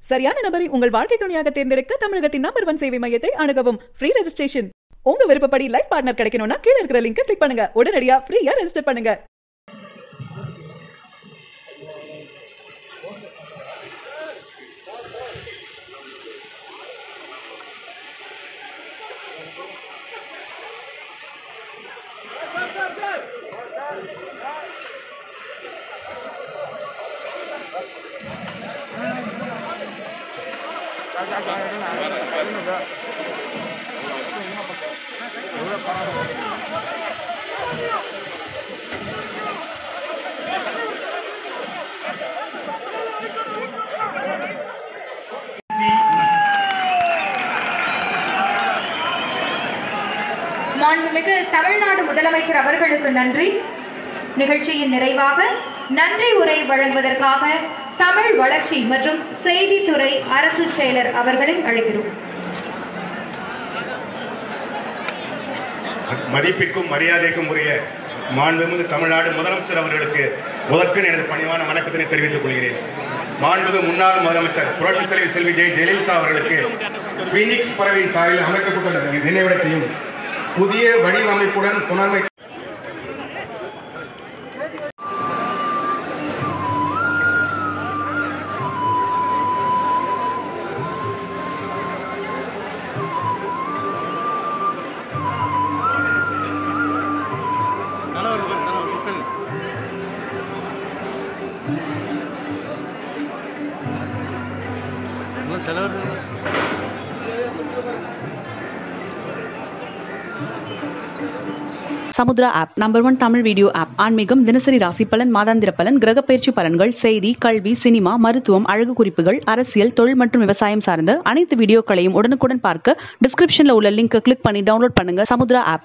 சரியான நபரை உங்கள் வாழ்க்கை துணையாக தேர்ந்தெடுக்க தமிழகத்தின் நம்பர் ஒன் சேவை மையத்தை அணுகவும் ஃப்ரீ ரெஜிஸ்ட்ரேஷன் உங்க விருப்பப்படி லைஃப் பார்ட்னர் கிடைக்கணும்னா கீழ இருக்கிற லிங்கை கிளிக் பண்ணுங்க உடனடியா ஃப்ரீயா ரெஜிஸ்டர் பண்ணுங்க மாண்புமிகு தமிழ்நாடு முதலமைச்சர் அவர்களுக்கு நன்றி நிகழ்ச்சியின் நிறைவாக நன்றி உரை வழங்குவதற்காக தமிழ் வளர்ச்சி மற்றும் செய்தித்துறை அரசு செயலர் அவர்களை அழைக்கிறோம் மதிப்பிற்கும் மரியாதைக்கும் உரிய மாண்புமிகு தமிழ்நாடு முதலமைச்சர் அவர்களுக்கு முதற்கண் எனது பணிவான வணக்கத்தினை தெரிவித்துக் கொள்கிறேன் மாண்புமிகு முன்னாள் முதலமைச்சர் புரட்சித் தலைவர் செல்வி ஜெய ஜெயலலிதா அவர்களுக்கு பீனிக்ஸ் பறவையின் சாலையில் அமைக்கப்பட்டுள்ள நினைவிடத்தையும் புதிய வடிவமைப்புடன் புனர்மை Samudra app number one Tamil video app ஆன்மீகம் தினசரி ராசி பலன் மாதாந்திர பலன் கிரக பயிற்சி பலன்கள் செய்தி கல்வி சினிமா மருத்துவம் அழகு குறிப்புகள் அரசியல் தொழில் மற்றும் விவசாயம் சார்ந்த அனைத்து வீடியோக்களையும் உடனுக்குடன் பார்க்க டிஸ்கிரிப்ஷன்ல உள்ள லிங்கை கிளிக் பண்ணி டவுன்லோட் பண்ணுங்க சமுத்ரா ஆப்